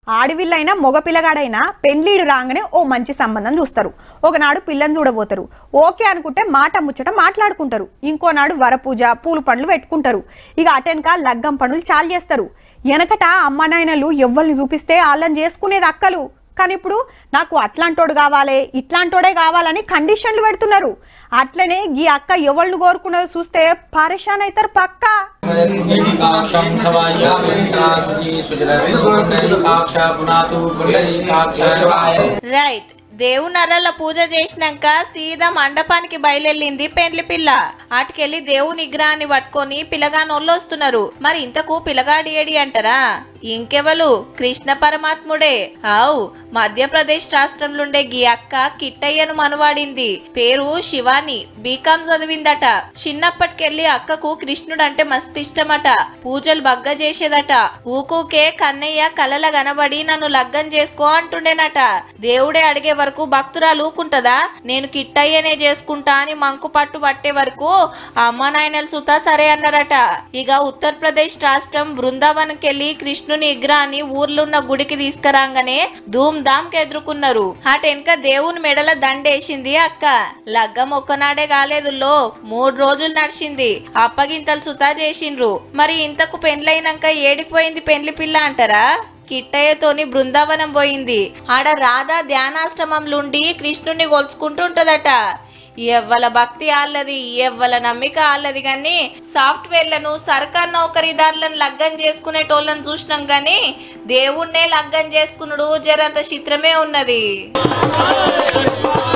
ఆడవిల్లైనా మగ పిల్లగాడైనా పెండ్లీడు రాగానే ఓ మంచి సంబంధం చూస్తారు ఒకనాడు పిల్లని చూడబోతారు ఓకే అనుకుంటే మాట ముచ్చట మాట్లాడుకుంటారు ఇంకోనాడు వరపూజ పూలు పండ్లు పెట్టుకుంటారు ఇక అటెనక లగ్గం పనులు చాలు చేస్తారు వెనకట అమ్మ నాయనలు ఎవ్వరిని చూపిస్తే వాళ్ళని చేసుకునేది అక్కలు కానీ ఇప్పుడు నాకు అట్లాంటోడు కావాలి ఇట్లాంటోడే కావాలని కండిషన్లు పెడుతున్నారు అట్లనే ఈ అక్క ఎవళ్ళు కోరుకున్నదో చూస్తే పరేషాన్ అవుతారు పక్కా పుండరీకాక్షం సవాయామింద్రాసుజీ సుజలస్తు పుండరీకాక్ష పునాతు పుండరీకాక్ష రైట్ దేవుని అరల పూజ చేసినాక సీదా మండపానికి బయలుదేరింది పెండ్లి పిల్ల ఆటికెళ్ళి దేవుని విగ్రహాన్ని పట్టుకొని పిల్లగానోళ్ళు వస్తున్నారు మరి ఇంతకు పిల్లగాడి ఏడి అంటారా ఇంకెవలు కృష్ణ పరమాత్ముడే ఆవు మధ్యప్రదేశ్ రాష్ట్రంలోండే గీ అక్క కిట్టయ్యను మనవాడింది పేరు శివాని బీకాం చదివిందట చిన్నప్పటికెళ్ళి అక్కకు కృష్ణుడు అంటే మస్తు ఇష్టమట పూజలు బగ్గ చేసేదట ఊకూకే కన్నయ్య కలల గనబడి నన్ను లగ్గం చేసుకో అంటుండేనట దేవుడే అడిగే వరకు భక్తురాలు ఊకుంటదా నేను కిట్టయ్యనే చేసుకుంటా అని మంకు పట్టు పట్టే వరకు అమ్మ నాయనలు సుతా సరే అన్నారట ఇక ఉత్తరప్రదేశ్ రాష్ట్రం బృందావనంకెళ్ళి కృష్ణుని విగ్రహాన్ని ఊర్లో ఉన్న గుడికి తీసుకురాగానే ధూమ్ ధామ్ ఎదుర్కొన్నారు అటెనక దేవుని మెడల దండేసింది అక్క లగ్గం ఒక్కనాడే కాలేదు లో మూడు రోజులు నడిచింది అప్పగింతలు సుతా చేసిండ్రు మరి ఇంతకు పెండ్లైనాక ఏడికి పోయింది పెండ్లి పిల్ల అంటారా కిట్టయ్యతోని బృందావనం పోయింది ఆడ రాధా ధ్యానాశ్రమంలుండి కృష్ణుణ్ణి కొలుచుకుంటుంటదట ఎవ్వల భక్తి ఆళ్ళది ఎవ్వల నమ్మిక ఆళ్ళది గాని సాఫ్ట్వేర్లను సర్కార్ నౌకరీదారులను లగ్గం చేసుకునేటోళ్ళని చూసినాం గాని దేవుణ్ణే లగ్గం చేసుకునుడు జరంత చిత్రమే ఉన్నది